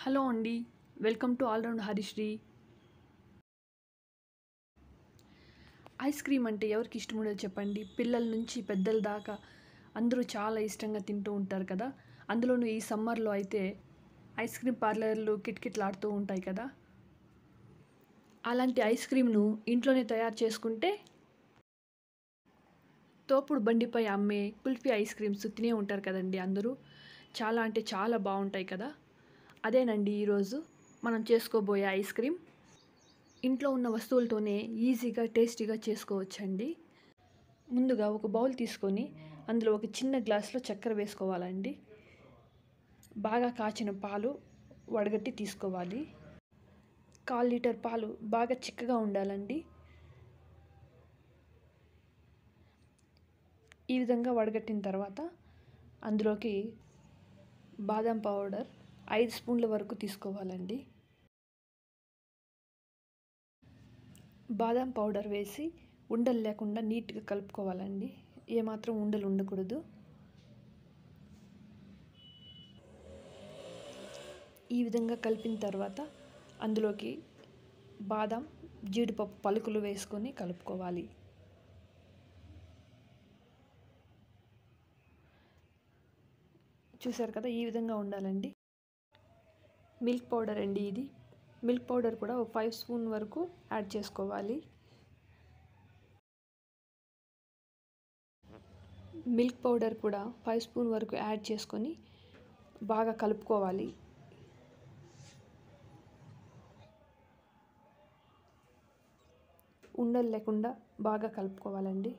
hello అండి welcome to all round Harisri ice cream అంటే ఎవరికి ఇష్టం ఉండదు చెప్పండి పిల్లల నుంచి పెద్దల దాకా అందరూ చాలా ఇష్టంగా తింటూ ఉంటారు కదా అందులోనూ ఈ సమ్మర్లో అయితే ఐస్ క్రీమ్ పార్లర్లు కిటకిటలాడుతూ ఉంటాయి కదా అలాంటి ఐస్ క్రీమ్ను ఇంట్లోనే తయారు చేసుకుంటే తోపుడు బండిపై అమ్మే కుల్ఫీ ఐస్ క్రీమ్స్ తినే ఉంటారు కదండి అందరూ చాలా అంటే చాలా బాగుంటాయి కదా అదేనండి ఈరోజు మనం చేసుకోబోయే ఐస్ క్రీమ్ ఇంట్లో ఉన్న వస్తువులతోనే ఈజీగా టేస్టీగా చేసుకోవచ్చండి ముందుగా ఒక బౌల్ తీసుకొని అందులో ఒక చిన్న గ్లాస్లో చక్కెర వేసుకోవాలండి బాగా కాచిన పాలు వడగట్టి తీసుకోవాలి కాల్ లీటర్ పాలు బాగా చిక్కగా ఉండాలండి ఈ విధంగా వడగట్టిన తర్వాత అందులోకి బాదం పౌడర్ ఐదు స్పూన్ల వరకు తీసుకోవాలండి బాదం పౌడర్ వేసి ఉండలు లేకుండా నీట్గా కలుపుకోవాలండి ఏమాత్రం ఉండలు ఉండకూడదు ఈ విధంగా కలిపిన తర్వాత అందులోకి బాదం జీడిపప్పు పలుకులు వేసుకొని కలుపుకోవాలి చూసారు కదా ఈ విధంగా ఉండాలండి మిల్క్ పౌడర్ అండి ఇది మిల్క్ పౌడర్ కూడా ఒక ఫైవ్ స్పూన్ వరకు యాడ్ చేసుకోవాలి మిల్క్ పౌడర్ కూడా ఫైవ్ స్పూన్ వరకు యాడ్ చేసుకొని బాగా కలుపుకోవాలి ఉండలు లేకుండా బాగా కలుపుకోవాలండి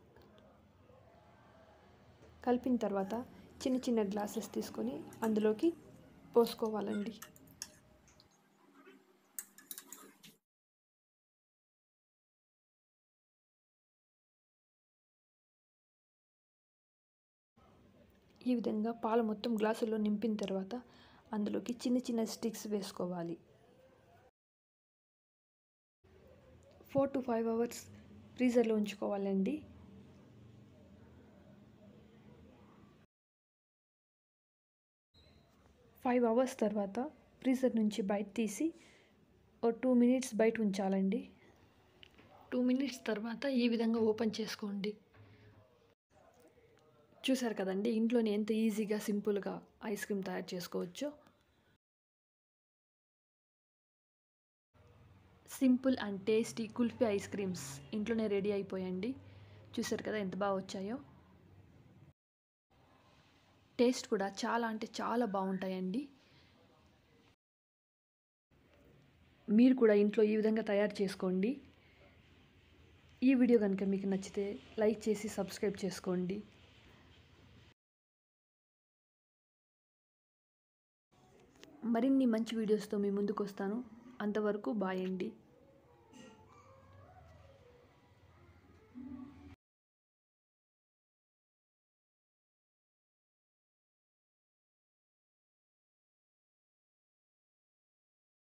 కలిపిన తర్వాత చిన్న చిన్న గ్లాసెస్ తీసుకొని అందులోకి పోసుకోవాలండి ఈ విధంగా పాలు మొత్తం గ్లాసుల్లో నింపిన తర్వాత అందులోకి చిన్న చిన్న స్టిక్స్ వేసుకోవాలి ఫోర్ టు ఫైవ్ అవర్స్ ఫ్రీజర్లో ఉంచుకోవాలండి ఫైవ్ అవర్స్ తర్వాత ఫ్రీజర్ నుంచి బయట తీసి ఓ టూ మినిట్స్ బయట ఉంచాలండి టూ మినిట్స్ తర్వాత ఈ విధంగా ఓపెన్ చేసుకోండి చూసారు కదండి ఇంట్లోనే ఎంత ఈజీగా సింపుల్గా ఐస్ క్రీమ్ తయారు చేసుకోవచ్చో simple and tasty kulfi ice creams ఇంట్లోనే రెడీ అయిపోయండి చూసారు కదా ఎంత బాగా వచ్చాయో టేస్ట్ కూడా చాలా అంటే చాలా బాగుంటాయండి మీరు కూడా ఇంట్లో ఈ విధంగా తయారు చేసుకోండి ఈ వీడియో కనుక మీకు నచ్చితే లైక్ చేసి సబ్స్క్రైబ్ చేసుకోండి మరిన్ని మంచి వీడియోస్తో మీ ముందుకు వస్తాను అంతవరకు బాయ్ అండి